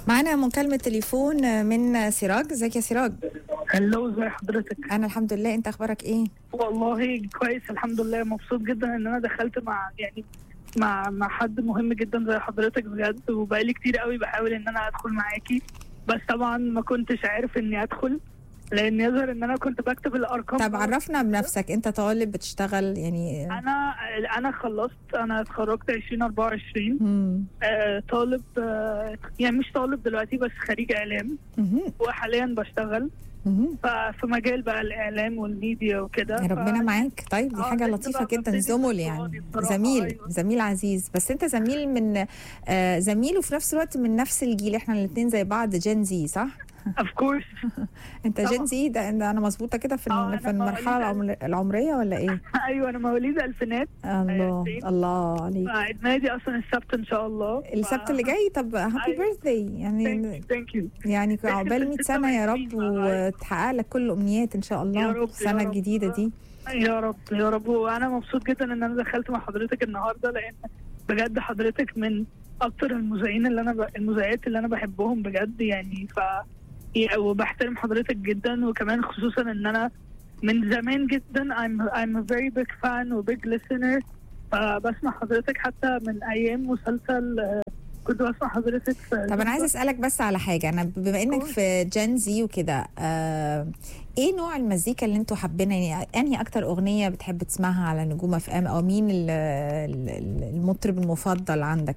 معانا مكالمة تليفون من سراج ازيك يا سراج هلو ازي حضرتك انا الحمد لله انت اخبارك ايه والله كويس الحمد لله مبسوط جدا ان انا دخلت مع يعني مع مع حد مهم جدا زي حضرتك بجد وبقالي كتير قوي بحاول ان انا ادخل معاكي بس طبعا ما كنتش عارف اني ادخل لان يظهر ان انا كنت بكتب الارقام طب عرفنا بنفسك انت طالب بتشتغل يعني انا انا خلصت انا اتخرجت 2024 مم. آه طالب آه يعني مش طالب دلوقتي بس خريج اعلام مهم. وحاليا بشتغل مهم. ف- في مجال بقى الاعلام والميديا وكده يا ربنا ف- معاك طيب دي آه، حاجة لسه لطيفة بقى جدا ببتدي زمل في يعني اقتصادي بصراحة، زميل أيوة. زميل عزيز بس انت زميل من آه زميل وفي نفس الوقت من نفس الجيل احنا الاثنين زي بعض جين زي صح؟ اوف كورس انت طبعا. جين زي ده ده انا مظبوطة كده في آه، الم- أنا في المرحلة مواليد العمر- العمرية ولا ايه؟ ايوه انا مواليد الفينات الله سيم. الله عليك عيد ميلادي اصلا السبت ان شاء الله السبت اللي جاي طب هابي أيوة. بيرثداي يعني ثانك يو يعني عقبال 100 سنة يا رب 26 بقى. وتحقق لك كل الأمنيات إن شاء الله يا رب، السنة يا رب. الجديدة دي يا رب يا رب وانا مبسوط جدا ان انا دخلت مع حضرتك النهارده لان بجد حضرتك من اكتر المذيعين اللي انا ب... المذيعات اللي انا بحبهم بجد يعني ف يعني وبحترم حضرتك جدا وكمان خصوصا ان انا من زمان جدا I'm I'm a very big fan و big listener فبسمع حضرتك حتى من ايام مسلسل آه، كنت بسمع حضرتك في طب أنا عايزة أسألك بس على حاجة أنا بما إنك قول. في جين زي وكده آه إيه نوع المزيكا اللي أنتوا حابينها يعني أنهي أكتر أغنية بتحب تسمعها على نجوم اف ام أو مين ال- ال- المطرب المفضل عندك؟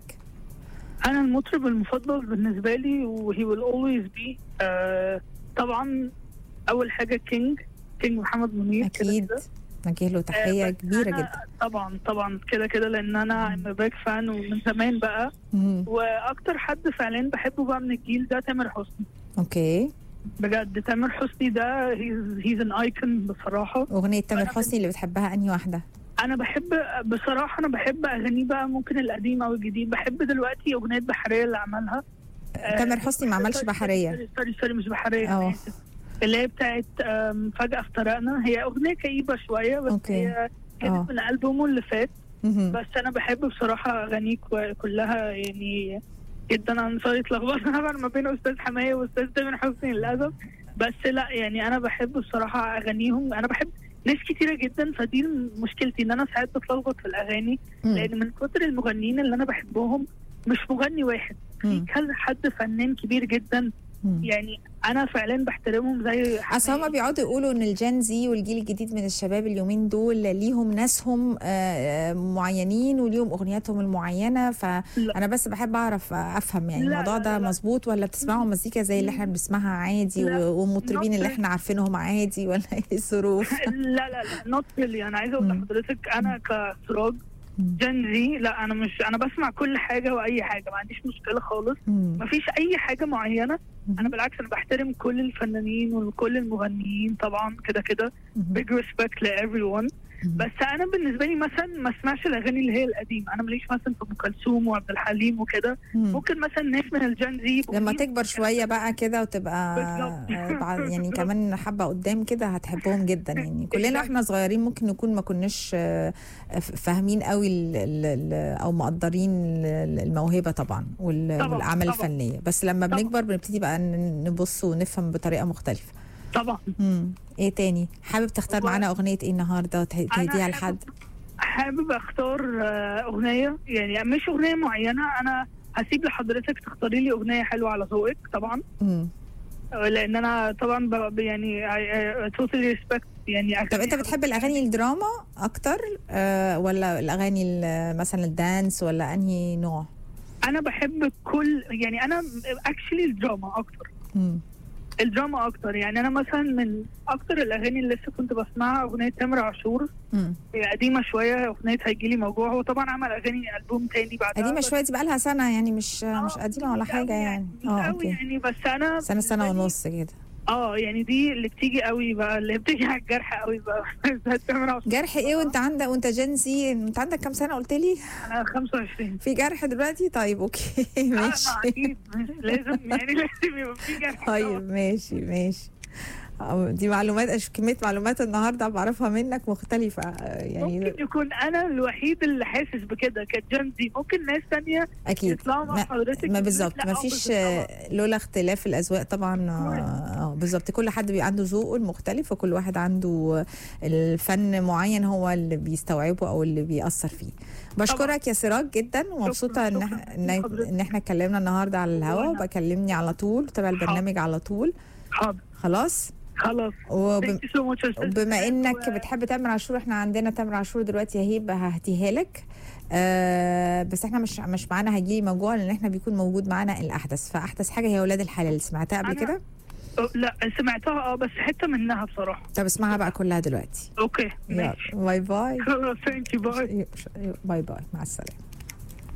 انا المطرب المفضل بالنسبه لي وهي will always be آه طبعا اول حاجه كينج كينج محمد منير كده أكيد كده. نوجه له تحية آه، بس كبيرة أنا جدا طبعا طبعا كده كده لان انا I'm a big fan ومن زمان بقى مم. واكتر حد فعلا بحبه بقى من الجيل ده تامر حسني أوكي بجد تامر حسني ده he's, he's an icon بصراحه أغنية تامر أنا حسني اللي بتحبها أنهي واحدة؟ انا بحب بصراحه انا بحب اغانيه بقى ممكن القديم او الجديد بحب دلوقتي اغنيه بحريه اللي عملها آه، تامر حسني ما عملش سوري- بحرية سوري سوري, سوري مش بحريه اه. أنا آسف. اللي هي بتاعت آم، فجأة افترقنا هي أغنية كئيبة شوية بس أوكي. هي اه. كانت من ألبومه اللي فات مهم. بس أنا بحب بصراحة أغانيه كو- كلها يعني جدا أنا سوري اتلخبطت طبعا ما بين أستاذ حماية وأستاذ تامر حسني للأسف بس لا يعني أنا بحب بصراحة أغانيهم أنا بحب ناس كتيرة جدا فدي مشكلتي إن أنا ساعات بتلخبط في الأغاني مم. لأن من كتر المغنيين اللي أنا بحبهم مش مغني واحد في مم. كذا حد فنان كبير جدا مم. يعني انا فعلا بحترمهم زي اصل هما بيقعدوا يقولوا ان الجين زي والجيل الجديد من الشباب اليومين دول ليهم ناسهم آه، آه، معينين وليهم اغنياتهم المعينه فانا بس بحب اعرف آه، افهم يعني لا، الموضوع لا، ده لا. مظبوط ولا بتسمعوا مزيكا زي اللي احنا بنسمعها عادي لا، و- والمطربين not اللي really. احنا عارفينهم عادي ولا ايه الظروف لا لا لا نوت ريلي انا عايزه اقول مم. لحضرتك انا كسراج مم. جن زي لا انا مش انا بسمع كل حاجه واي حاجه ما عنديش مشكله خالص مم. ما فيش اي حاجه معينه مم. انا بالعكس انا بحترم كل الفنانين وكل المغنيين طبعا كده كده مم. big respect ل everyone مم. بس انا بالنسبه لي مثلا ما اسمعش الاغاني اللي هي القديمه انا ماليش مثلا في ام كلثوم وعبد الحليم وكده مم. ممكن مثلا ناس من الجن زي يبقوا لما ليهم تكبر شويه بقى كده وتبقى بالظبط. آه، بعد- يعني كمان حبه قدام كده هتحبهم جدا يعني كلنا Exactly. واحنا صغيرين ممكن نكون ما كناش آه، ف- فاهمين قوي ال- ال- ال- او مقدرين ال- الموهبه طبعا وال- طبعاً، والاعمال طبعاً. الفنيه بس لما طبعاً. بنكبر بنبتدي بقى ن- نبص ونفهم بطريقه مختلفه طبعا امم ايه تاني حابب تختار هو- معانا اغنيه ايه النهارده ته- تهديها لحد حابب اختار آه، اغنيه يعني مش اغنيه معينه انا هسيب لحضرتك تختاري لي اغنيه حلوه على ذوقك طبعا امم آه، لان انا طبعا ب- يعني توتالي ريسبكت يعني طب انت بتحب الاغاني الدراما اكتر آه ولا الاغاني ال- مثلا الدانس ولا انهي نوع انا بحب كل يعني انا اكشلي الدراما اكتر امم الدراما اكتر يعني انا مثلا من اكتر الاغاني اللي لسه كنت بسمعها اغنيه تامر عاشور امم هي قديمه شويه اغنيه هيجيلي موجوع هو طبعا عمل اغاني البوم تاني بعدها قديمه بس- شويه دي بقى لها سنه يعني مش آه، مش قديمه ولا مش قوي حاجه يعني مش اه قوي اوكي يعني بس انا سنه سنه بالنسبة لي- ونص كده اه يعني دي اللي بتيجي قوي بقى اللي بتيجي على الجرح قوي بقى بتاعت تامر عاشور جرح ايه وانت عندك وانت جنسي انت عندك كام سنه قلت لي انا 25 في جرح دلوقتي طيب اوكي اه ما ماشي اكيد مش لازم يعني لازم يبقى في جرح طيب ماشي ماشي أو دي معلومات أش- كميه معلومات النهارده بعرفها منك مختلفه آه، يعني ممكن يكون انا الوحيد اللي حاسس بكده كجن زي ممكن ناس تانية اكيد يطلعوا مع ما- حضرتك ما يقولوا بالظبط لا، ما آه، فيش بالظبط طبعاً. لولا اختلاف الاذواق طبعا اه آه، بالظبط كل حد بيبقى عنده ذوقه المختلف وكل واحد عنده الفن معين هو اللي بيستوعبه او اللي بيأثر فيه بشكرك يا سراج جدا ومبسوطه ان شكراً إح- ان لحضرتك. ان احنا اتكلمنا النهارده على الهوا وأنا- بكلمني على طول تابع البرنامج على طول حاضر خلاص خلاص وب... Thank you so much يا أستاذ وبما سماح، انك و- بتحب تامر عاشور احنا عندنا تامر عاشور دلوقتي يا هيبه ههديها لك آه بس احنا مش مش معانا هيجي موجوع لان احنا بيكون موجود معانا الاحدث فاحدث حاجه هي ولاد الحلال سمعتها قبل أنا- كده أه، لا سمعتها اه بس حته منها بصراحه طب اسمعها بقى كلها دلوقتي اوكي يلا ماشي باي باي خلاص ثانك يو باي باي باي مع السلامه